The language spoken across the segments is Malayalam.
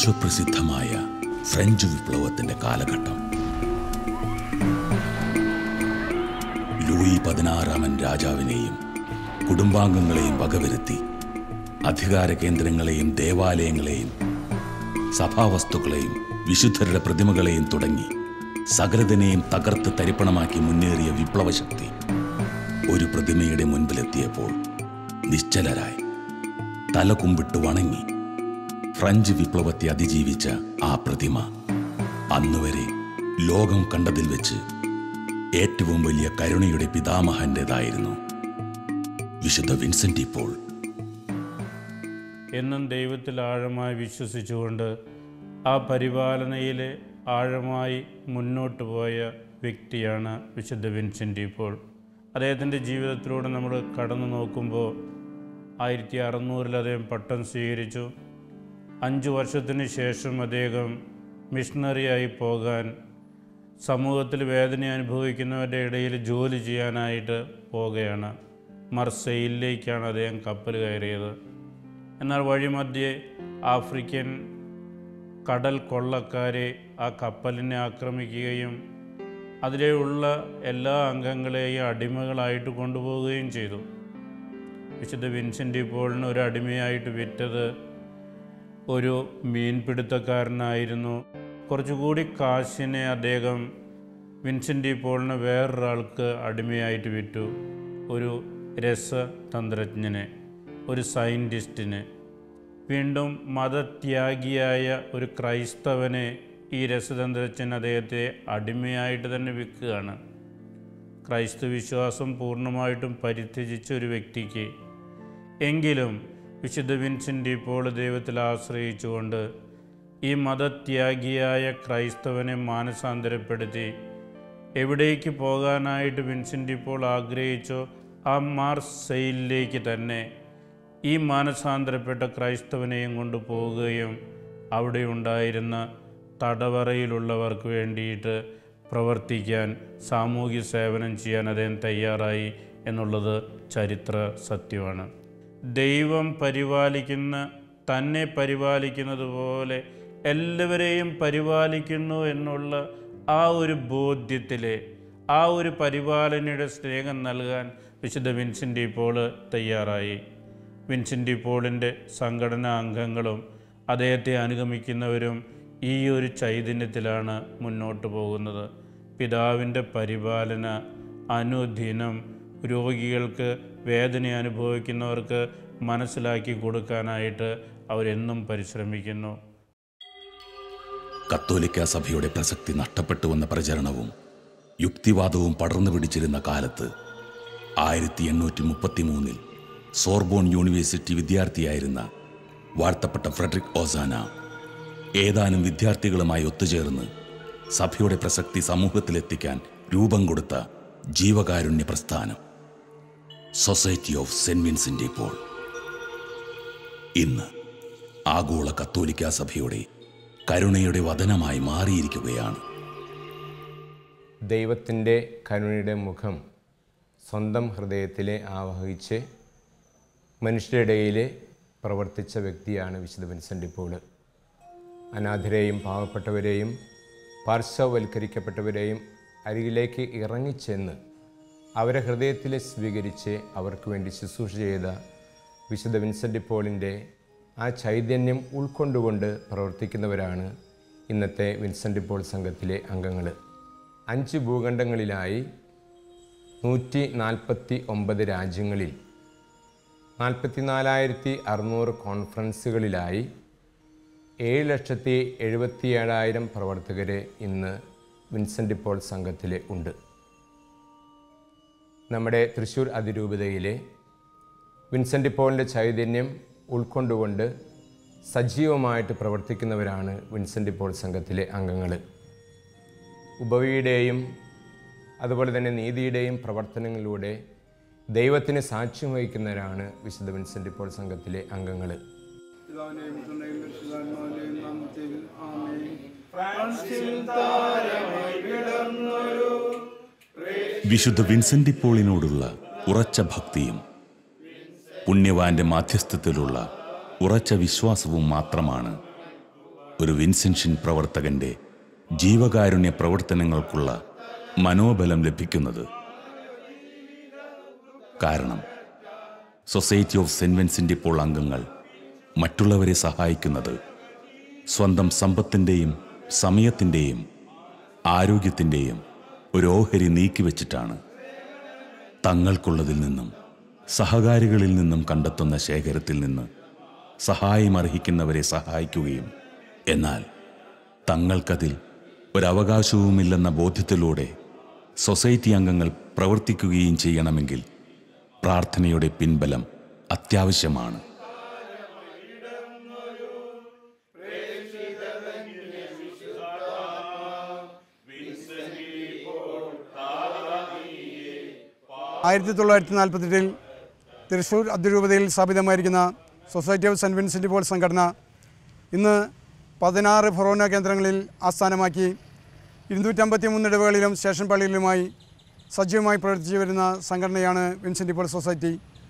വിശ്വപ്രസിദ്ധമായ ഫ്രഞ്ച് വിപ്ലവത്തിന്റെ കാലഘട്ടം ലൂയി പതിനാറാമൻ രാജാവിനെയും കുടുംബാംഗങ്ങളെയും വകവരുത്തി അധികാര കേന്ദ്രങ്ങളെയും ദേവാലയങ്ങളെയും സഭാവസ്തുക്കളെയും വിശുദ്ധരുടെ പ്രതിമകളെയും തുടങ്ങി സകലതിനെയും തകർത്ത് തരിപ്പണമാക്കി മുന്നേറിയ വിപ്ലവശക്തി ഒരു പ്രതിമയുടെ മുൻപിലെത്തിയപ്പോൾ നിശ്ചലരായി തല കുമ്പിട്ട് വണങ്ങി ഫ്രഞ്ച് വിപ്ലവത്തെ അതിജീവിച്ച ആ പ്രതിമ അന്നുവരെ ലോകം കണ്ടതിൽ വെച്ച് ഏറ്റവും വലിയ കരുണയുടെ പിതാമഹന്റേതായിരുന്നു വിശുദ്ധ വിൻസെന്റ് ഇപ്പോൾ എന്നും ദൈവത്തിൽ ആഴമായി വിശ്വസിച്ചുകൊണ്ട് ആ പരിപാലനയിലെ ആഴമായി മുന്നോട്ട് പോയ വ്യക്തിയാണ് വിശുദ്ധ വിൻസെൻ്റ് ഇപ്പോൾ അദ്ദേഹത്തിൻ്റെ ജീവിതത്തിലൂടെ നമ്മൾ കടന്നു നോക്കുമ്പോൾ ആയിരത്തി അറുന്നൂറിൽ അദ്ദേഹം പട്ടം സ്വീകരിച്ചു അഞ്ച് വർഷത്തിന് ശേഷം അദ്ദേഹം മിഷണറിയായി പോകാൻ സമൂഹത്തിൽ വേദന അനുഭവിക്കുന്നവരുടെ ഇടയിൽ ജോലി ചെയ്യാനായിട്ട് പോവുകയാണ് മർസെയിലേക്കാണ് അദ്ദേഹം കപ്പൽ കയറിയത് എന്നാൽ വഴിമധ്യേ ആഫ്രിക്കൻ കടൽ കൊള്ളക്കാരെ ആ കപ്പലിനെ ആക്രമിക്കുകയും അതിലെയുള്ള എല്ലാ അംഗങ്ങളെയും അടിമകളായിട്ട് കൊണ്ടുപോവുകയും ചെയ്തു വിശുദ്ധ വിൻസെൻ്റ് പോളിന് ഒരു അടിമയായിട്ട് വിറ്റത് ഒരു മീൻപിടുത്തക്കാരനായിരുന്നു കുറച്ചുകൂടി കാശിനെ അദ്ദേഹം വിൻസെൻ്റ് പോളിന് വേറൊരാൾക്ക് അടിമയായിട്ട് വിറ്റു ഒരു രസതന്ത്രജ്ഞനെ ഒരു സയൻറ്റിസ്റ്റിനെ വീണ്ടും മതത്യാഗിയായ ഒരു ക്രൈസ്തവനെ ഈ രസതന്ത്രജ്ഞൻ അദ്ദേഹത്തെ അടിമയായിട്ട് തന്നെ വിൽക്കുകയാണ് ക്രൈസ്തവ വിശ്വാസം പൂർണ്ണമായിട്ടും പരിത്യജിച്ച ഒരു വ്യക്തിക്ക് എങ്കിലും വിശുദ്ധ വിൻസെൻ്റ് ഇപ്പോൾ ദൈവത്തിൽ ആശ്രയിച്ചുകൊണ്ട് ഈ മതത്യാഗിയായ ക്രൈസ്തവനെ മാനസാന്തരപ്പെടുത്തി എവിടേക്ക് പോകാനായിട്ട് വിൻസെൻ്റ് ഇപ്പോൾ ആഗ്രഹിച്ചോ ആ മാർസെയിലേക്ക് തന്നെ ഈ മാനസാന്തരപ്പെട്ട ക്രൈസ്തവനെയും കൊണ്ട് പോവുകയും അവിടെ ഉണ്ടായിരുന്ന തടവറയിലുള്ളവർക്ക് വേണ്ടിയിട്ട് പ്രവർത്തിക്കാൻ സാമൂഹ്യ സേവനം ചെയ്യാൻ അദ്ദേഹം തയ്യാറായി എന്നുള്ളത് ചരിത്ര സത്യമാണ് ദൈവം പരിപാലിക്കുന്ന തന്നെ പരിപാലിക്കുന്നത് പോലെ എല്ലാവരെയും പരിപാലിക്കുന്നു എന്നുള്ള ആ ഒരു ബോധ്യത്തിലെ ആ ഒരു പരിപാലനയുടെ സ്നേഹം നൽകാൻ വിശുദ്ധ വിൻസെൻ്റ് ഇപ്പോൾ തയ്യാറായി വിൻസെൻ്റ് പോളിൻ്റെ സംഘടനാ അംഗങ്ങളും അദ്ദേഹത്തെ അനുഗമിക്കുന്നവരും ഈ ഒരു ചൈതന്യത്തിലാണ് മുന്നോട്ട് പോകുന്നത് പിതാവിൻ്റെ പരിപാലന അനുദിനം രോഗികൾക്ക് വേദന അനുഭവിക്കുന്നവർക്ക് മനസ്സിലാക്കി കൊടുക്കാനായിട്ട് അവരെന്നും പരിശ്രമിക്കുന്നു കത്തോലിക്ക സഭയുടെ പ്രസക്തി നഷ്ടപ്പെട്ടുവെന്ന പ്രചരണവും യുക്തിവാദവും പടർന്നു പിടിച്ചിരുന്ന കാലത്ത് ആയിരത്തി എണ്ണൂറ്റി മുപ്പത്തിമൂന്നിൽ സോർബോൺ യൂണിവേഴ്സിറ്റി വിദ്യാർത്ഥിയായിരുന്ന വാഴ്ത്തപ്പെട്ട ഫ്രെഡറിക് ഓസാന ഏതാനും വിദ്യാർത്ഥികളുമായി ഒത്തുചേർന്ന് സഭയുടെ പ്രസക്തി സമൂഹത്തിലെത്തിക്കാൻ രൂപം കൊടുത്ത ജീവകാരുണ്യ പ്രസ്ഥാനം society of Saint Vincent Paul ഇന്ന് ആഗോള കത്തോലിക്ക സഭയുടെ കരുണയുടെ വതനമായി മാറിയിരിക്കുകയാണ് ദൈവത്തിൻ്റെ കരുണയുടെ മുഖം സ്വന്തം ഹൃദയത്തിലെ ആവഹിച്ച് മനുഷ്യരുടെ ഇടയിൽ പ്രവർത്തിച്ച വ്യക്തിയാണ് വിശുദ്ധ വിൻസെൻ്റ് പോള് അനാഥരെയും പാവപ്പെട്ടവരെയും പാർശ്വവൽക്കരിക്കപ്പെട്ടവരെയും അരികിലേക്ക് ഇറങ്ങിച്ചെന്ന് അവരെ ഹൃദയത്തിൽ സ്വീകരിച്ച് അവർക്ക് വേണ്ടി ശുശ്രൂഷ ചെയ്ത വിശുദ്ധ വിൻസെൻ്റ് പോളിൻ്റെ ആ ചൈതന്യം ഉൾക്കൊണ്ടുകൊണ്ട് പ്രവർത്തിക്കുന്നവരാണ് ഇന്നത്തെ വിൻസെൻ്റ് പോൾ സംഘത്തിലെ അംഗങ്ങൾ അഞ്ച് ഭൂഖണ്ഡങ്ങളിലായി നൂറ്റി നാൽപ്പത്തി ഒമ്പത് രാജ്യങ്ങളിൽ നാൽപ്പത്തിനാലായിരത്തി അറുന്നൂറ് കോൺഫറൻസുകളിലായി ഏഴ് ലക്ഷത്തി എഴുപത്തി ഏഴായിരം പ്രവർത്തകർ ഇന്ന് വിൻസെൻ്റ് പോൾ സംഘത്തിൽ ഉണ്ട് നമ്മുടെ തൃശ്ശൂർ അതിരൂപതയിലെ വിൻസെൻ്റ് പോളിൻ്റെ ചൈതന്യം ഉൾക്കൊണ്ടുകൊണ്ട് സജീവമായിട്ട് പ്രവർത്തിക്കുന്നവരാണ് വിൻസെൻ്റ് പോൾ സംഘത്തിലെ അംഗങ്ങൾ ഉപവിയുടെയും അതുപോലെ തന്നെ നീതിയുടെയും പ്രവർത്തനങ്ങളിലൂടെ ദൈവത്തിന് സാക്ഷ്യം വഹിക്കുന്നവരാണ് വിശുദ്ധ വിൻസെൻ്റ് പോൾ സംഘത്തിലെ അംഗങ്ങൾ പിതാവിന്റെയും പുത്രന്റെയും പരിശുദ്ധാത്മാവിന്റെയും നാമത്തിൽ ആമേൻ വിശുദ്ധ വിൻസെന്റ് പോളിനോടുള്ള ഉറച്ച ഭക്തിയും പുണ്യവാന്റെ മാധ്യസ്ഥത്തിലുള്ള ഉറച്ച വിശ്വാസവും മാത്രമാണ് ഒരു വിൻസെൻഷൻ പ്രവർത്തകന്റെ ജീവകാരുണ്യ പ്രവർത്തനങ്ങൾക്കുള്ള മനോബലം ലഭിക്കുന്നത് കാരണം സൊസൈറ്റി ഓഫ് സെന്റ് വിൻസെന്റ് ഇപ്പോൾ അംഗങ്ങൾ മറ്റുള്ളവരെ സഹായിക്കുന്നത് സ്വന്തം സമ്പത്തിൻ്റെയും സമയത്തിൻ്റെയും ആരോഗ്യത്തിൻ്റെയും ഒരു ഓഹരി നീക്കിവെച്ചിട്ടാണ് തങ്ങൾക്കുള്ളതിൽ നിന്നും സഹകാരികളിൽ നിന്നും കണ്ടെത്തുന്ന ശേഖരത്തിൽ നിന്ന് സഹായമർഹിക്കുന്നവരെ സഹായിക്കുകയും എന്നാൽ തങ്ങൾക്കതിൽ ഒരവകാശവുമില്ലെന്ന ബോധ്യത്തിലൂടെ സൊസൈറ്റി അംഗങ്ങൾ പ്രവർത്തിക്കുകയും ചെയ്യണമെങ്കിൽ പ്രാർത്ഥനയുടെ പിൻബലം അത്യാവശ്യമാണ് ആയിരത്തി തൊള്ളായിരത്തി നാൽപ്പത്തെട്ടിൽ തൃശ്ശൂർ അതിരൂപതയിൽ സ്ഥാപിതമായിരിക്കുന്ന society of Saint Vincent Paul സംഘടന ഇന്ന് പതിനാറ് ഫൊറോന കേന്ദ്രങ്ങളിൽ ആസ്ഥാനമാക്കി ഇരുന്നൂറ്റമ്പത്തി മൂന്ന് ഇടവുകളിലും സ്റ്റേഷൻ പള്ളിയിലുമായി സജീവമായി പ്രവർത്തിച്ചു വരുന്ന സംഘടനയാണ് വിൻസെൻ്റ് പോൾ സൊസൈറ്റി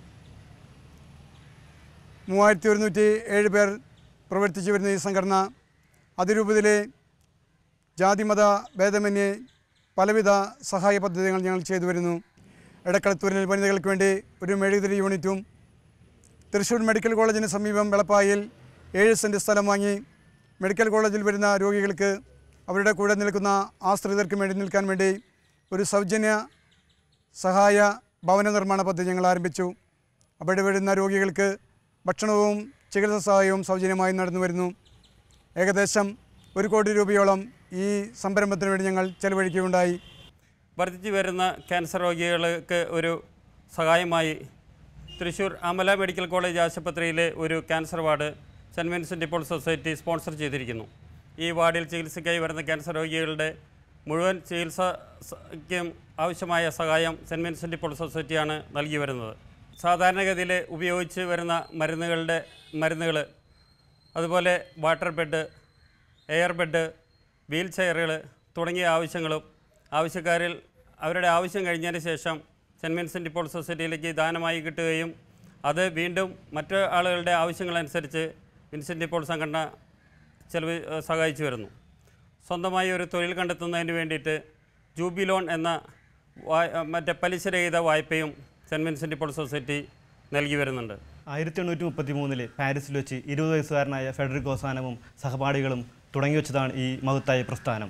മൂവായിരത്തി ഒരുന്നൂറ്റി ഏഴ് പേർ പ്രവർത്തിച്ചു വരുന്ന ഈ സംഘടന അതിരൂപതയിലെ ജാതിമത ഭേദമന്യേ പലവിധ സഹായ പദ്ധതികൾ ഞങ്ങൾ ചെയ്തു വരുന്നു എടക്കളത്തൂരിൽ വനിതകൾക്ക് വേണ്ടി ഒരു മെഴുകുതിരി യൂണിറ്റും തൃശ്ശൂർ മെഡിക്കൽ കോളേജിന് സമീപം വെളപ്പായിൽ ഏഴ് സെൻറ്റ് സ്ഥലം വാങ്ങി മെഡിക്കൽ കോളേജിൽ വരുന്ന രോഗികൾക്ക് അവരുടെ കൂടെ നിൽക്കുന്ന ആശ്രിതർക്കും വേണ്ടി നിൽക്കാൻ വേണ്ടി ഒരു സൗജന്യ സഹായ ഭവന നിർമ്മാണ പദ്ധതി ഞങ്ങൾ ആരംഭിച്ചു അവിടെ വരുന്ന രോഗികൾക്ക് ഭക്ഷണവും ചികിത്സാ സഹായവും സൗജന്യമായി നടന്നു വരുന്നു ഏകദേശം ഒരു കോടി രൂപയോളം ഈ സംരംഭത്തിന് വേണ്ടി ഞങ്ങൾ ചെലവഴിക്കുകയുണ്ടായി വർദ്ധിച്ചു വരുന്ന ക്യാൻസർ രോഗികൾക്ക് ഒരു സഹായമായി തൃശ്ശൂർ അമല മെഡിക്കൽ കോളേജ് ആശുപത്രിയിലെ ഒരു ക്യാൻസർ വാർഡ് സെൻറ്റ് വിൻസെൻ്റ് ഇപ്പോൾ സൊസൈറ്റി സ്പോൺസർ ചെയ്തിരിക്കുന്നു ഈ വാർഡിൽ ചികിത്സയ്ക്കായി വരുന്ന ക്യാൻസർ രോഗികളുടെ മുഴുവൻ ചികിത്സയ്ക്കും ആവശ്യമായ സഹായം സെൻറ്റ് വിൻസെൻ്റ് ഇപ്പോൾ സൊസൈറ്റിയാണ് നൽകി വരുന്നത് സാധാരണഗതിയിൽ ഉപയോഗിച്ച് വരുന്ന മരുന്നുകളുടെ മരുന്നുകൾ അതുപോലെ water bed air bed wheel ചെയറുകൾ തുടങ്ങിയ ആവശ്യങ്ങളും ആവശ്യക്കാരിൽ അവരുടെ ആവശ്യം കഴിഞ്ഞതിന് ശേഷം സെൻറ്റ് വിൻസെൻ്റ് ഇപ്പോൾ സൊസൈറ്റിയിലേക്ക് ദാനമായി കിട്ടുകയും അത് വീണ്ടും മറ്റ് ആളുകളുടെ ആവശ്യങ്ങളനുസരിച്ച് വിൻസെൻ്റ് ഇപ്പോൾ സംഘടന ചെലവ് ഏഹ് സഹായിച്ചു വരുന്നു സ്വന്തമായി ഒരു തൊഴിൽ കണ്ടെത്തുന്നതിന് വേണ്ടിയിട്ട് ജൂബി ലോൺ എന്ന വാ- മറ്റേ പലിശരഹിത വായ്പയും സെൻറ്റ് വിൻസെൻ്റ് ഇപ്പോൾ സൊസൈറ്റി നൽകി വരുന്നുണ്ട് ആയിരത്തി എണ്ണൂറ്റി മുപ്പത്തി മൂന്നില് പാരീസിൽ വെച്ച് ഇരുപത് വയസ്സുകാരനായ ഫെഡറിക് ഓസാനവും സഹപാഠികളും തുടങ്ങി വെച്ചതാണ് ഈ മഹത്തായ പ്രസ്ഥാനം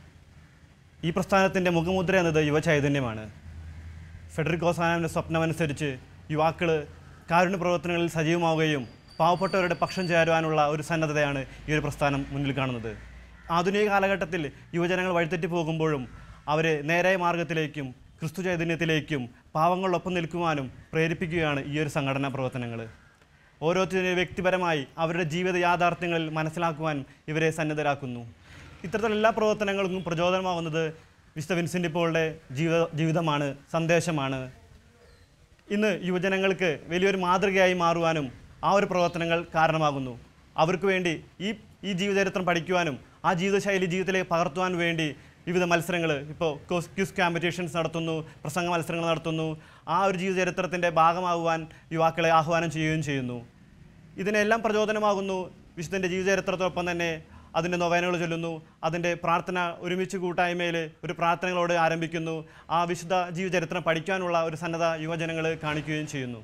ഈ പ്രസ്ഥാനത്തിൻ്റെ മുഖമുദ്ര എന്നത് യുവചൈതന്യമാണ് ഫെഡറിക് ഓസാനവിൻ്റെ സ്വപ്നമനുസരിച്ച് യുവാക്കൾ കാരുണ്യ പ്രവർത്തനങ്ങളിൽ സജീവമാവുകയും പാവപ്പെട്ടവരുടെ പക്ഷം ചേരുവാനുള്ള ഒരു സന്നദ്ധതയാണ് ഈ ഒരു പ്രസ്ഥാനം മുന്നിൽ കാണുന്നത് ആധുനിക കാലഘട്ടത്തിൽ യുവജനങ്ങൾ വഴിതെറ്റി പോകുമ്പോഴും അവരെ നേരായ മാർഗത്തിലേക്കും ക്രിസ്തു ചൈതന്യത്തിലേക്കും പാവങ്ങളൊപ്പം നിൽക്കുവാനും പ്രേരിപ്പിക്കുകയാണ് ഈ ഒരു സംഘടനാ പ്രവർത്തനങ്ങൾ ഓരോരുത്തരും വ്യക്തിപരമായി അവരുടെ ജീവിത യാഥാർത്ഥ്യങ്ങളിൽ മനസ്സിലാക്കുവാനും ഇവരെ സന്നദ്ധരാക്കുന്നു ഇത്തരത്തിലുള്ള എല്ലാ പ്രവർത്തനങ്ങൾക്കും പ്രചോദനമാകുന്നത് വിശുദ്ധ വിൻസെൻ്റ് പോളുടെ ജീവിത ജീവിതമാണ് സന്ദേശമാണ് ഇന്ന് യുവജനങ്ങൾക്ക് വലിയൊരു മാതൃകയായി മാറുവാനും ആ ഒരു പ്രവർത്തനങ്ങൾ കാരണമാകുന്നു അവർക്ക് വേണ്ടി ഈ ഈ ജീവചരിത്രം പഠിക്കുവാനും ആ ജീവിതശൈലി ജീവിതത്തിലേക്ക് പകർത്തുവാൻ വേണ്ടി വിവിധ മത്സരങ്ങൾ ഇപ്പോൾ ക്യൂസ് കോമ്പറ്റീഷൻസ് നടത്തുന്നു പ്രസംഗ മത്സരങ്ങൾ നടത്തുന്നു ആ ഒരു ജീവചരിത്രത്തിൻ്റെ ഭാഗമാകുവാൻ യുവാക്കളെ ആഹ്വാനം ചെയ്യുകയും ചെയ്യുന്നു ഇതിനെല്ലാം പ്രചോദനമാകുന്നു വിശുദ്ധൻ്റെ ജീവചരിത്രത്തോടൊപ്പം തന്നെ അതിൻ്റെ നൊവേനകൾ ചൊല്ലുന്നു അതിൻ്റെ പ്രാർത്ഥന ഒരുമിച്ച് കൂട്ടായ്മയിൽ ഒരു പ്രാർത്ഥനകളോട് ആരംഭിക്കുന്നു ആ വിശുദ്ധ ജീവചരിത്രം പഠിക്കാനുള്ള ഒരു സന്നദ്ധ യുവജനങ്ങൾ കാണിക്കുകയും ചെയ്യുന്നു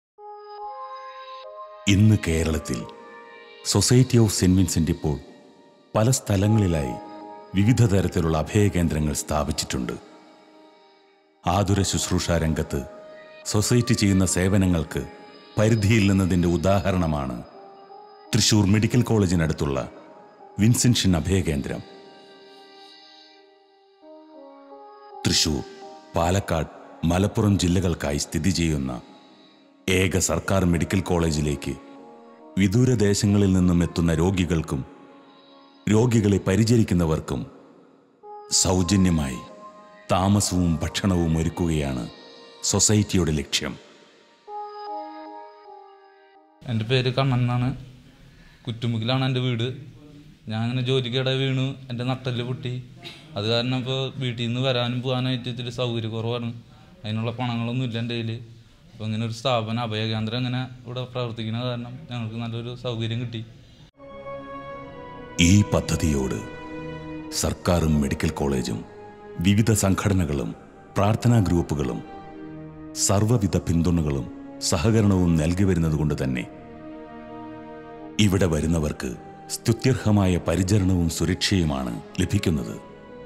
ഇന്ന് കേരളത്തിൽ സൊസൈറ്റി ഓഫ് സെന്റ് വിൻസെന്റ് ഇപ്പോൾ പല സ്ഥലങ്ങളിലായി വിവിധ തരത്തിലുള്ള അഭയകേന്ദ്രങ്ങൾ സ്ഥാപിച്ചിട്ടുണ്ട് ആതുര ശുശ്രൂഷ രംഗത്ത് സൊസൈറ്റി ചെയ്യുന്ന സേവനങ്ങൾക്ക് പരിധിയില്ലെന്നതിൻ്റെ ഉദാഹരണമാണ് തൃശൂർ മെഡിക്കൽ കോളേജിനടുത്തുള്ള വിൻസെൻഷൻ അഭയകേന്ദ്രം തൃശൂർ പാലക്കാട് മലപ്പുറം ജില്ലകൾക്കായി സ്ഥിതി ചെയ്യുന്ന ഏക സർക്കാർ മെഡിക്കൽ കോളേജിലേക്ക് വിദൂര ദേശങ്ങളിൽ നിന്നും എത്തുന്ന രോഗികൾക്കും രോഗികളെ പരിചരിക്കുന്നവർക്കും സൗജന്യമായി താമസവും ഭക്ഷണവും ഒരുക്കുകയാണ് സൊസൈറ്റിയുടെ ലക്ഷ്യം എൻ്റെ പേര് കണ്ണൻ എന്നാണ് കുറ്റുമുക്കിലാണ് എൻ്റെ വീട് ഞാൻ അങ്ങനെ ജോലിക്കിടെ വീണു എൻ്റെ നട്ടല് പൊട്ടി അത് കാരണം ഇപ്പോൾ വീട്ടിൽ നിന്ന് വരാനും പോകാനായിട്ട് ഇത്തിരി സൗകര്യക്കുറവാണ് അതിനുള്ള പണങ്ങളൊന്നും ഇല്ല എൻ്റെ കയ്യിൽ അപ്പോൾ ഇങ്ങനെ ഒരു സ്ഥാപനം അഭയകേന്ദ്രം ഇങ്ങനെ ഇവിടെ പ്രവർത്തിക്കുന്ന കാരണം ഞങ്ങൾക്ക് നല്ലൊരു സൗകര്യം കിട്ടി ഈ പദ്ധതിയോട് സർക്കാരും മെഡിക്കൽ കോളേജും വിവിധ സംഘടനകളും പ്രാർത്ഥനാ ഗ്രൂപ്പുകളും സർവ്വവിധ പിന്തുണകളും സഹകരണവും നൽകി വരുന്നതുകൊണ്ട് തന്നെ ഇവിടെ വരുന്നവർക്ക് സ്തുത്യർഹമായ പരിചരണവും സുരക്ഷയുമാണ് ലഭിക്കുന്നത്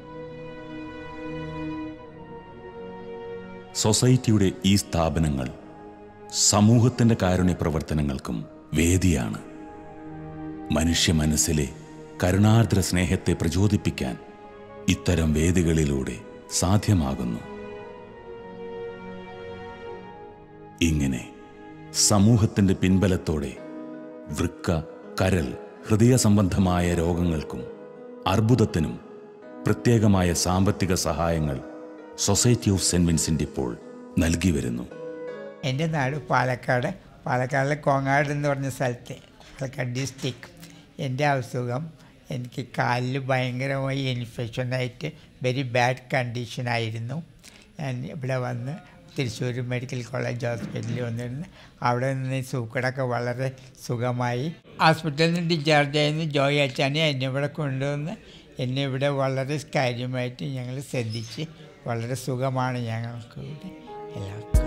സൊസൈറ്റിയുടെ ഈ സ്ഥാപനങ്ങൾ സമൂഹത്തിന്റെ കാരുണ്യ പ്രവർത്തനങ്ങൾക്കും വേദിയാണ് മനുഷ്യ മനസ്സിലെ കരുണാർദ്ര സ്നേഹത്തെ പ്രചോദിപ്പിക്കാൻ ഇത്തരം വേദികളിലൂടെ സാധ്യമാകുന്നു ഇങ്ങനെ സമൂഹത്തിന്റെ പിൻബലത്തോടെ വൃക്ക കരൾ ഹൃദയ സംബന്ധമായ രോഗങ്ങൾക്കും അർബുദത്തിനും പ്രത്യേകമായ സാമ്പത്തിക സഹായങ്ങൾ സൊസൈറ്റി ഓഫ് സെന്റ് വിൻസെന്റ് ഇപ്പോൾ നൽകി വരുന്നു എൻ്റെ നാട് പാലക്കാട് പാലക്കാടിലെ കോങ്ങാട് എന്ന് പറഞ്ഞ സ്ഥലത്ത് പാലക്കാട് ഡിസ്ട്രിക്ട് എൻ്റെ അസുഖം എനിക്ക് കാലിൽ ഭയങ്കരമായി ഇൻഫെക്ഷനായിട്ട് വെരി ബാഡ് കണ്ടീഷനായിരുന്നു ഞാൻ ഇവിടെ വന്ന് തൃശ്ശൂർ മെഡിക്കൽ കോളേജ് ഹോസ്പിറ്റലിൽ വന്നിരുന്നു അവിടെ നിന്ന് സൂക്കടൊക്കെ വളരെ സുഖമായി ഹോസ്പിറ്റലിൽ നിന്ന് ഡിസ്ചാർജ് ആയിരുന്നു ജോയ് അച്ചാനെ എന്നെ ഇവിടെ കൊണ്ടുവന്ന് എന്നെ ഇവിടെ വളരെ കാര്യമായിട്ട് ഞങ്ങൾ ശ്രദ്ധിച്ച് വളരെ സുഖമാണ് ഞങ്ങൾക്ക് ഇവിടെ എല്ലാവർക്കും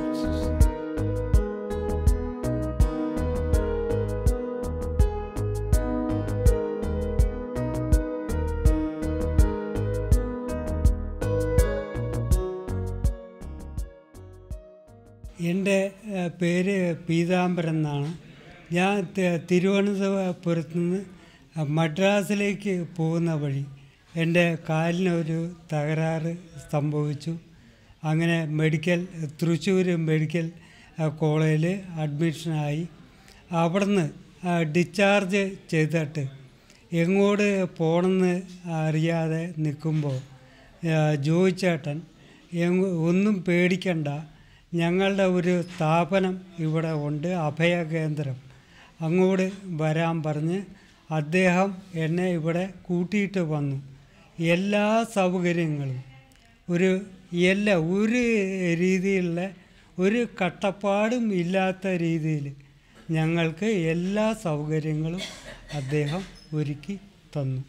എൻ്റെ ഏഹ്, പേര് പീതാംബരൻ എന്നാണ് ഞാൻ തി- തിരുവനന്തപുരത്ത് നിന്ന് മദ്രാസിലേക്ക് പോകുന്ന വഴി എൻ്റെ കാലിനൊരു തകരാറ് സംഭവിച്ചു അങ്ങനെ മെഡിക്കൽ തൃശ്ശൂർ മെഡിക്കൽ ഏഹ്, കോളേജിൽ അഡ്മിഷനായി അവിടുന്ന് ആ, ഡിസ്ചാർജ് ചെയ്തിട്ട് എങ്ങോട്ട് പോകണമെന്ന് അറിയാതെ നിൽക്കുമ്പോൾ ജോയിച്ചേട്ടൻ എങ്ങ ഒന്നും പേടിക്കണ്ട ഞങ്ങളുടെ ഒരു സ്ഥാപനം ഇവിടെ ഉണ്ട് അഭയകേന്ദ്രം അങ്ങോട്ട് വരാൻ പറഞ്ഞ് അദ്ദേഹം എന്നെ ഇവിടെ കൂട്ടിയിട്ട് വന്നു എല്ലാ സൗകര്യങ്ങളും ഒരു എല്ലാ ഒരു രീതിയിലുള്ള ഒരു കട്ടപ്പാടും ഇല്ലാത്ത രീതിയിൽ ഞങ്ങൾക്ക് എല്ലാ സൗകര്യങ്ങളും അദ്ദേഹം ഒരുക്കി തന്നു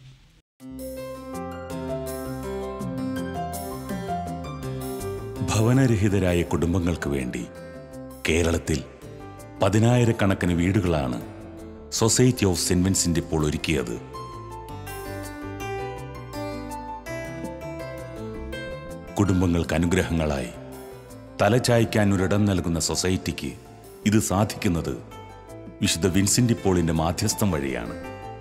ഭവനരഹിതരായ കുടുംബങ്ങൾക്ക് വേണ്ടി കേരളത്തിൽ പതിനായിരക്കണക്കിന് വീടുകളാണ് സൊസൈറ്റി ഓഫ് സെന്റ് വിൻസെന്റ് ഇപ്പോൾ ഒരുക്കിയത് കുടുംബങ്ങൾക്ക് അനുഗ്രഹങ്ങളായി തലചായ്ക്കാൻ ഒരിടം നൽകുന്ന സൊസൈറ്റിക്ക് ഇത് സാധിക്കുന്നത് വിശുദ്ധ വിൻസെന്റ് പോളിന്റെ മാധ്യസ്ഥം വഴിയാണ്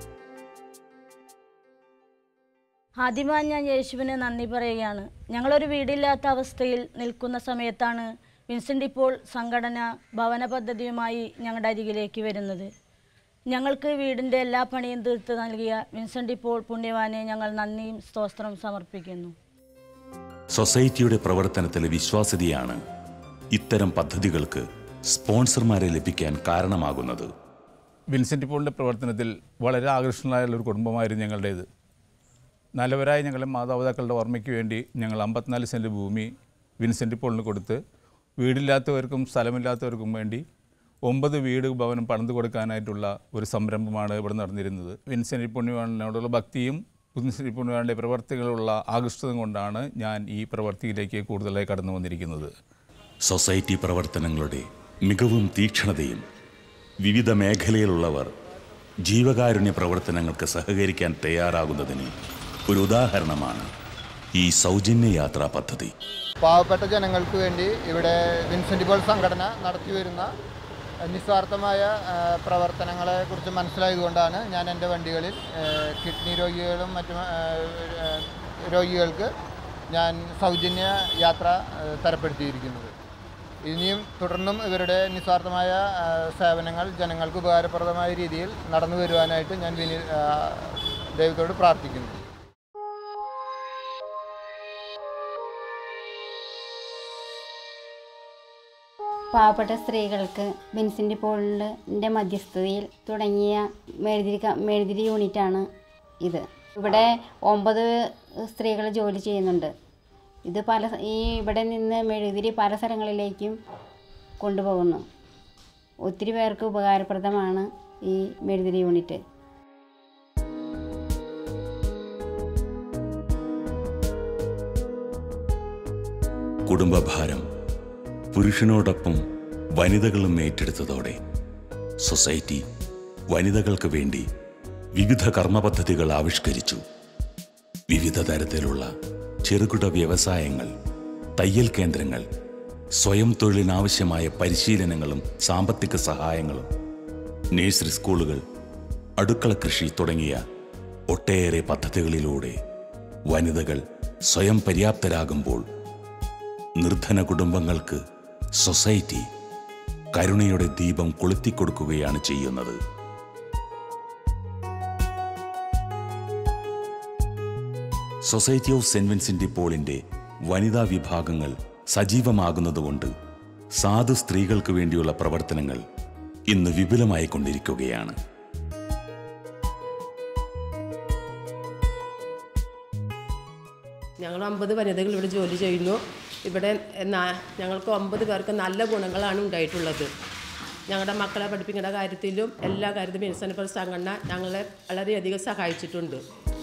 ആദ്യമായി ഞാൻ യേശുവിന് നന്ദി പറയുകയാണ് ഞങ്ങളൊരു വീടില്ലാത്ത അവസ്ഥയിൽ നിൽക്കുന്ന സമയത്താണ് വിൻസെൻ്റ് ഇപ്പോൾ സംഘടന ഭവന പദ്ധതിയുമായി ഞങ്ങളുടെ അരികിലേക്ക് വരുന്നത് ഞങ്ങൾക്ക് വീടിൻ്റെ എല്ലാ പണിയും തീർത്ത് നൽകിയ വിൻസെൻ്റ് ഇപ്പോൾ പുണ്യവാനെ ഞങ്ങൾ നന്ദിയും സ്തോത്രം സമർപ്പിക്കുന്നു സൊസൈറ്റിയുടെ പ്രവർത്തനത്തിലെ വിശ്വാസ്യതയാണ് ഇത്തരം പദ്ധതികൾക്ക് സ്പോൺസർമാരെ ലഭിക്കാൻ കാരണമാകുന്നത് വിൻസെൻ്റ് പോളിൻ്റെ പ്രവർത്തനത്തിൽ വളരെ ആകർഷണീയമായ ഒരു കുടുംബമായിരുന്നു ഞങ്ങളുടേത് നല്ലവരായ ഞങ്ങളുടെ മാതാപിതാക്കളുടെ ഓർമ്മയ്ക്ക് വേണ്ടി ഞങ്ങൾ അമ്പത്തിനാല് സെൻറ്റ് ഭൂമി വിൻസെൻ്റ് പോളിന് കൊടുത്ത് വീടില്ലാത്തവർക്കും സ്ഥലമില്ലാത്തവർക്കും വേണ്ടി ഒമ്പത് വീട് ഭവനം പണിതു കൊടുക്കാനായിട്ടുള്ള ഒരു സംരംഭമാണ് ഇവിടെ നടന്നിരുന്നത് വിൻസെൻ്റ് പുണ്യവാളിനോടുള്ള ഭക്തിയും വിൻസെൻ്റ് പുണ്യവാളിൻ്റെ പ്രവർത്തികളുള്ള ആകർഷണം കൊണ്ടാണ് ഞാൻ ഈ പ്രവർത്തിയിലേക്ക് കൂടുതലായി കടന്നു വന്നിരിക്കുന്നത് സൊസൈറ്റി പ്രവർത്തനങ്ങളുടെ മികവും തീക്ഷ്ണതയും വിവിധ മേഖലയിലുള്ളവർ ജീവകാരുണ്യ പ്രവർത്തനങ്ങൾക്ക് സഹകരിക്കാൻ തയ്യാറാകുന്നതിന് ഒരു ഉദാഹരണമാണ് ഈ സൗജന്യ യാത്രാ പദ്ധതി പാവപ്പെട്ട ജനങ്ങൾക്ക് വേണ്ടി ഇവിടെ വിൻസെൻ്റ് പോൾ സംഘടന നടത്തി വരുന്ന നിസ്വാർത്ഥമായ ആ, പ്രവർത്തനങ്ങളെ കുറിച്ച് മനസ്സിലായതുകൊണ്ടാണ് ഞാൻ എൻ്റെ വണ്ടികളിൽ ആ, കിഡ്നി രോഗികളും മറ്റു ആ, ആ, രോഗികൾക്ക് ഞാൻ സൗജന്യ യാത്ര ആ, തരപ്പെടുത്തിയിരിക്കുന്നത് ഇനിയും തുടർന്നും ഇവരുടെ നിസ്വാർത്ഥമായ ആ, സേവനങ്ങൾ ജനങ്ങൾക്ക് ഉപകാരപ്രദമായ രീതിയിൽ നടന്നു വരുവാനായിട്ട് ഞാൻ വിനി ആ, ദൈവത്തോട് പ്രാർത്ഥിക്കുന്നു പാവപ്പെട്ട സ്ത്രീകൾക്ക് വിൻസെൻ്റ് പോളിൻ്റെ മധ്യസ്ഥതയിൽ തുടങ്ങിയ മെഴുതിരി ക- മെഴുതിരി യൂണിറ്റാണ് ഇത് ഇവിടെ ഒമ്പത് സ്ത്രീകൾ ജോലി ചെയ്യുന്നുണ്ട് ഇത് പല സ- ഈ ഇവിടെ നിന്ന് മെഴുതിരി പല സ്ഥലങ്ങളിലേക്കും കൊണ്ടുപോകുന്നു ഒത്തിരി പേർക്ക് ഉപകാരപ്രദമാണ് ഈ മെഴുതിരി യൂണിറ്റ് കുടുംബഭാരം പുരുഷനോടൊപ്പം വനിതകളും ഏറ്റെടുത്തതോടെ സൊസൈറ്റി വനിതകൾക്ക് വേണ്ടി വിവിധ കർമ്മപദ്ധതികൾ ആവിഷ്കരിച്ചു വിവിധ തരത്തിലുള്ള ചെറുകിട വ്യവസായങ്ങൾ തയ്യൽ കേന്ദ്രങ്ങൾ സ്വയം തൊഴിലിനാവശ്യമായ പരിശീലനങ്ങളും സാമ്പത്തിക സഹായങ്ങളും നേഴ്സറി സ്കൂളുകൾ അടുക്കള കൃഷി തുടങ്ങിയ ഒട്ടേറെ പദ്ധതികളിലൂടെ വനിതകൾ സ്വയം പര്യാപ്തരാകുമ്പോൾ നിർധന കുടുംബങ്ങൾക്ക് സൊസൈറ്റി കരുണയുടെ ദീപം കൊളുത്തിക്കൊടുക്കുകയാണ് ചെയ്യുന്നത് സൊസൈറ്റി ഓഫ് സെന്റ് വിൻസെന്റ് പോളിന്റെ വനിതാ വിഭാഗങ്ങൾ സജീവമാകുന്നതുകൊണ്ട് സാധു സ്ത്രീകൾക്ക് വേണ്ടിയുള്ള പ്രവർത്തനങ്ങൾ ഇന്ന് വിപുലമായി കൊണ്ടിരിക്കുകയാണ് ഞങ്ങൾ അമ്പത് വനിതകൾ ഇവിടെ ജോലി ചെയ്യുന്നു ഇവിടെ നാ- ഞങ്ങൾക്ക് ഒമ്പത് പേർക്ക് നല്ല ഗുണങ്ങളാണ് ഉണ്ടായിട്ടുള്ളത് ഞങ്ങളുടെ മക്കളെ പഠിപ്പിക്കുന്ന കാര്യത്തിലും എല്ലാ കാര്യത്തിലും വിൻസെൻ്റ് സംഘടന ഞങ്ങളെ വളരെയധികം സഹായിച്ചിട്ടുണ്ട്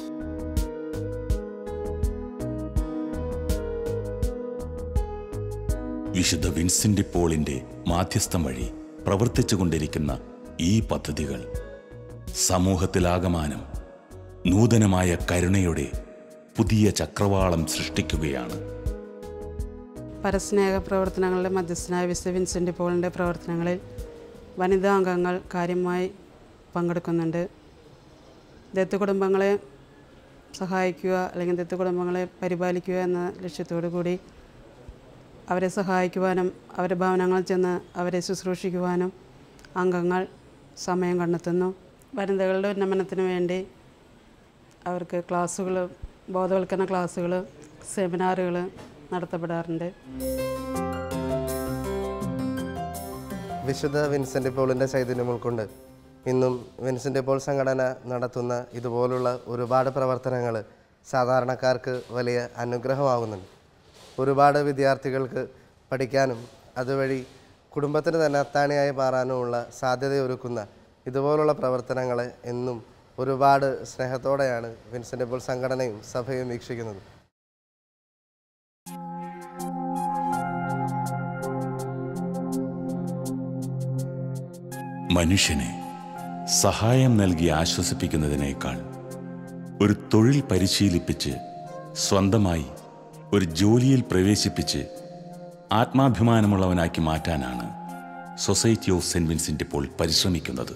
വിശുദ്ധ വിൻസെന്റ് പോളിന്റെ മാധ്യസ്ഥം വഴി പ്രവർത്തിച്ചുകൊണ്ടിരിക്കുന്ന ഈ പദ്ധതികൾ സമൂഹത്തിലാകമാനം നൂതനമായ കരുണയുടെ പുതിയ ചക്രവാളം സൃഷ്ടിക്കുകയാണ് പരസ്നേഹ പ്രവർത്തനങ്ങളുടെ മധ്യസ്ഥനായ വിശുദ്ധ വിൻസെൻ്റ് പോളിൻ്റെ പ്രവർത്തനങ്ങളിൽ വനിതാ അംഗങ്ങൾ കാര്യമായി പങ്കെടുക്കുന്നുണ്ട് ദത്തു കുടുംബങ്ങളെ സഹായിക്കുക അല്ലെങ്കിൽ ദത്തു കുടുംബങ്ങളെ പരിപാലിക്കുക എന്ന ലക്ഷ്യത്തോടു കൂടി അവരെ സഹായിക്കുവാനും അവരുടെ ഭവനങ്ങളിൽ ചെന്ന് അവരെ ശുശ്രൂഷിക്കുവാനും അംഗങ്ങൾ സമയം കണ്ടെത്തുന്നു വനിതകളുടെ ഉന്നമനത്തിന് വേണ്ടി അവർക്ക് ക്ലാസ്സുകൾ ബോധവൽക്കരണ ക്ലാസ്സുകൾ സെമിനാറുകൾ നടത്തപ്പെടാറുണ്ട് വിശുദ്ധ വിൻസെൻ്റ് പോളിൻ്റെ ചൈതന്യം ഉൾക്കൊണ്ട് ഇന്നും വിൻസെൻ്റ് പോൾ സംഘടന നടത്തുന്ന ഇതുപോലുള്ള ഒരുപാട് പ്രവർത്തനങ്ങൾ സാധാരണക്കാർക്ക് വലിയ അനുഗ്രഹമാകുന്നുണ്ട് ഒരുപാട് വിദ്യാർത്ഥികൾക്ക് പഠിക്കാനും അതുവഴി കുടുംബത്തിന് തന്നെ അത്താണിയായി മാറാനുമുള്ള സാധ്യതയൊരുക്കുന്ന ഇതുപോലുള്ള പ്രവർത്തനങ്ങളെ എന്നും ഒരുപാട് സ്നേഹത്തോടെയാണ് വിൻസെൻ്റ് പോൾ സംഘടനയും സഭയും വീക്ഷിക്കുന്നത് മനുഷ്യനെ സഹായം നൽകി ആശ്വസിപ്പിക്കുന്നതിനേക്കാൾ ഒരു തൊഴിൽ പരിശീലിപ്പിച്ച് സ്വന്തമായി ഒരു ജോലിയിൽ പ്രവേശിപ്പിച്ച് ആത്മാഭിമാനമുള്ളവനാക്കി മാറ്റാനാണ് സൊസൈറ്റി ഓഫ് സെന്റ് വിൻസെന്റ് ഇപ്പോൾ പരിശ്രമിക്കുന്നത്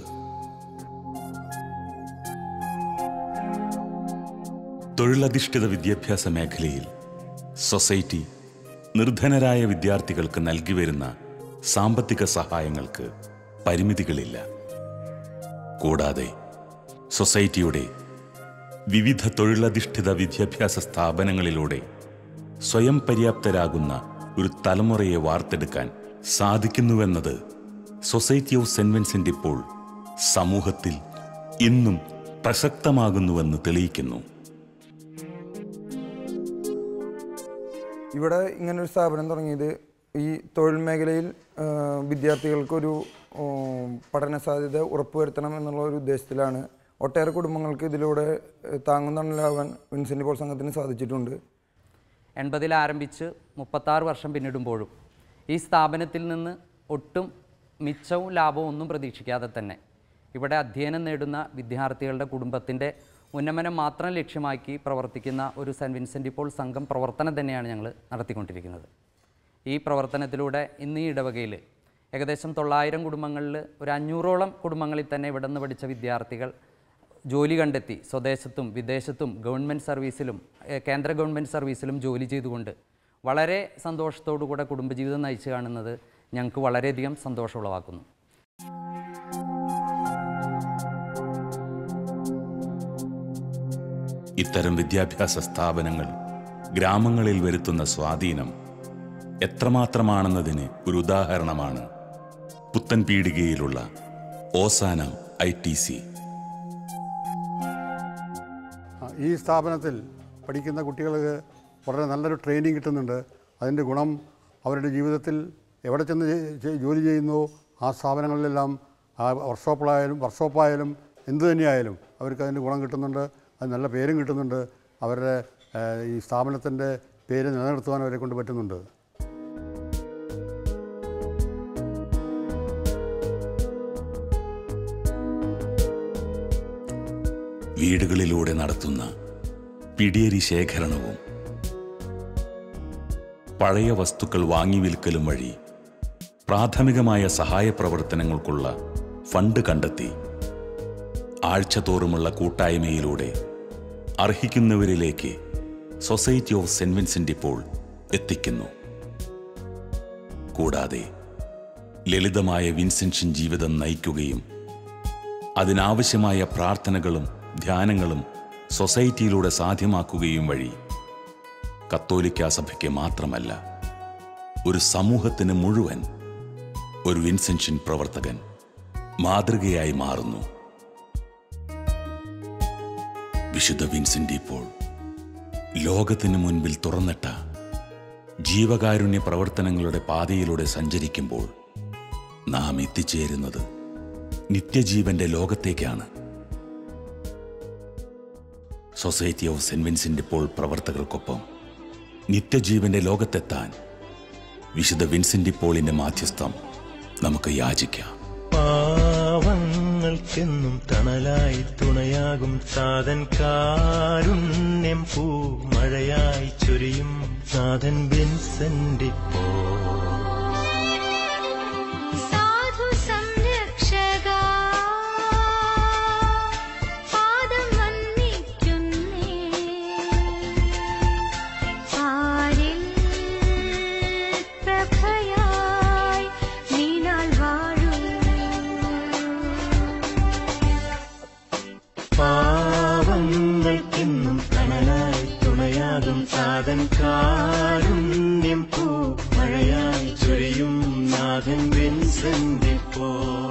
തൊഴിലധിഷ്ഠിത വിദ്യാഭ്യാസ മേഖലയിൽ സൊസൈറ്റി നിർധനരായ വിദ്യാർത്ഥികൾക്ക് നൽകി വരുന്ന സാമ്പത്തിക സഹായങ്ങൾക്ക് പരിമിതികളില്ല കൂടാതെ സൊസൈറ്റിയുടെ വിവിധ തൊഴിലധിഷ്ഠിത വിദ്യാഭ്യാസ സ്ഥാപനങ്ങളിലൂടെ സ്വയം പര്യാപ്തരാകുന്ന ഒരു തലമുറയെ വാർത്തെടുക്കാൻ സാധിക്കുന്നുവെന്നത് സൊസൈറ്റി ഓഫ് സെന്റ് വിൻസെന്റ് ഇപ്പോൾ സമൂഹത്തിൽ ഇന്നും പ്രസക്തമാകുന്നുവെന്ന് തെളിയിക്കുന്നു ഇവിടെ ഇങ്ങനൊരു സ്ഥാപനം തുടങ്ങിയത് ഈ തൊഴിൽ മേഖലയിൽ ആ, വിദ്യാർത്ഥികൾക്കൊരു ആ, പഠന സാധ്യത ഉറപ്പുവരുത്തണം എന്നുള്ള ഒരു ഉദ്ദേശത്തിലാണ് ഒട്ടേറെ കുടുംബങ്ങൾക്ക് ഇതിലൂടെ ഏ, താങ്ങുന്നതാവാൻ വിൻസെൻ്റ് പോൾ സംഘത്തിന് സാധിച്ചിട്ടുണ്ട് എൺപതിൽ ആരംഭിച്ച് മുപ്പത്താറ് വർഷം പിന്നിടുമ്പോഴും ഈ സ്ഥാപനത്തിൽ നിന്ന് ഒട്ടും മിച്ചവും ലാഭവും ഒന്നും പ്രതീക്ഷിക്കാതെ തന്നെ ഇവിടെ അധ്യയനം നേടുന്ന വിദ്യാർത്ഥികളുടെ കുടുംബത്തിൻ്റെ ഉന്നമനം മാത്രം ലക്ഷ്യമാക്കി പ്രവർത്തിക്കുന്ന ഒരു സെൻറ്റ് വിൻസെൻ്റ് ഇപ്പോൾ സംഘം പ്രവർത്തനം തന്നെയാണ് ഞങ്ങൾ നടത്തിക്കൊണ്ടിരിക്കുന്നത് ഈ പ്രവർത്തനത്തിലൂടെ ഇന്ന് ഈ ഇടവകയിൽ ഏകദേശം തൊള്ളായിരം കുടുംബങ്ങളിൽ ഒരു അഞ്ഞൂറോളം കുടുംബങ്ങളിൽ തന്നെ ഇവിടെ നിന്ന് പഠിച്ച വിദ്യാർത്ഥികൾ ജോലി കണ്ടെത്തി സ്വദേശത്തും വിദേശത്തും ഗവൺമെൻറ് സർവീസിലും ഏഹ്, കേന്ദ്ര ഗവൺമെൻറ് സർവീസിലും ജോലി ചെയ്തുകൊണ്ട് വളരെ സന്തോഷത്തോടു കൂടെ കുടുംബജീവിതം നയിച്ചു കാണുന്നത് ഞങ്ങൾക്ക് വളരെയധികം സന്തോഷം ഉളവാക്കുന്നു ഇത്തരം വിദ്യാഭ്യാസ സ്ഥാപനങ്ങൾ ഗ്രാമങ്ങളിൽ വരുത്തുന്ന സ്വാധീനം എത്രമാത്രമാണെന്നതിന് ഒരു ഉദാഹരണമാണ് പുത്തൻ പീടികയിലുള്ള ഓസാന ഐ ടി സി ഈ സ്ഥാപനത്തിൽ പഠിക്കുന്ന കുട്ടികൾക്ക് വളരെ നല്ലൊരു ട്രെയിനിങ് കിട്ടുന്നുണ്ട് അതിൻ്റെ ഗുണം അവരുടെ ജീവിതത്തിൽ എവിടെ ചെന്ന് ചെ- ചെ- ജോലി ചെയ്യുന്നോ ആ സ്ഥാപനങ്ങളിലെല്ലാം ആ വർക്ക്ഷോപ്പിലായാലും വർക്ക്ഷോപ്പായാലും എന്തു തന്നെയായാലും അവർക്ക് അതിൻ്റെ ഗുണം കിട്ടുന്നുണ്ട് അത് നല്ല പേരും കിട്ടുന്നുണ്ട് അവരുടെ ഏഹ്, ഈ സ്ഥാപനത്തിൻ്റെ പേര് നിലനിർത്തുവാൻ അവരെ കൊണ്ട് പറ്റുന്നുണ്ട് വീടുകളിലൂടെ നടത്തുന്ന പിടിയരി ശേഖരണവും പഴയ വസ്തുക്കൾ വാങ്ങി വിൽക്കലും വഴി പ്രാഥമികമായ സഹായ പ്രവർത്തനങ്ങൾക്കുള്ള ഫണ്ട് കണ്ടെത്തി ആഴ്ചതോറുമുള്ള കൂട്ടായ്മയിലൂടെ അർഹിക്കുന്നവരിലേക്ക് സൊസൈറ്റി ഓഫ് സെന്റ് വിൻസെന്റ് ഇപ്പോൾ എത്തിക്കുന്നു കൂടാതെ ലളിതമായ വിൻസെൻഷൻ ജീവിതം നയിക്കുകയും അതിനാവശ്യമായ പ്രാർത്ഥനകളും ധ്യാനങ്ങളും സൊസൈറ്റിയിലൂടെ സാധ്യമാക്കുകയും വഴി കത്തോലിക്ക സഭയ്ക്ക് മാത്രമല്ല ഒരു സമൂഹത്തിന് മുഴുവൻ ഒരു വിൻസെൻഷൻ പ്രവർത്തകൻ മാതൃകയായി മാറുന്നു വിശുദ്ധ വിൻസെന്റ് ഇപ്പോൾ ലോകത്തിന് മുൻപിൽ തുറന്നിട്ട ജീവകാരുണ്യ പ്രവർത്തനങ്ങളുടെ പാതയിലൂടെ സഞ്ചരിക്കുമ്പോൾ നാം എത്തിച്ചേരുന്നത് നിത്യജീവന്റെ ലോകത്തേക്കാണ് society of Saint Vincent Paul പ്രവർത്തകർക്കൊപ്പം നിത്യജീവന്റെ ലോകത്തെത്താൻ വിശുദ്ധ വിൻസെന്റ് പോളിന്റെ മാധ്യസ്ഥം നമുക്ക് യാചിക്കാം പാവങ്ങൾക്കെന്നും തണലായി തുണയാകും സാധൻ കാരുണ്യം പൂ മഴയായി ചൊരിയും സാധൻ വിൻസെന്റ് പോ സാധു സംരക്ഷകാ പാദം വന്ദിക്കുന്നേ ആരിൽ പ്രഭയായി നീനാൾ വാഴൂ പാവങ്ങൾക്കെന്നും തണലായി തുണയാകും സാധൻ കാരുണ്യം പൂ മഴയായി ചൊരിയും നാഥൻ വിൻസെന്റ് പോ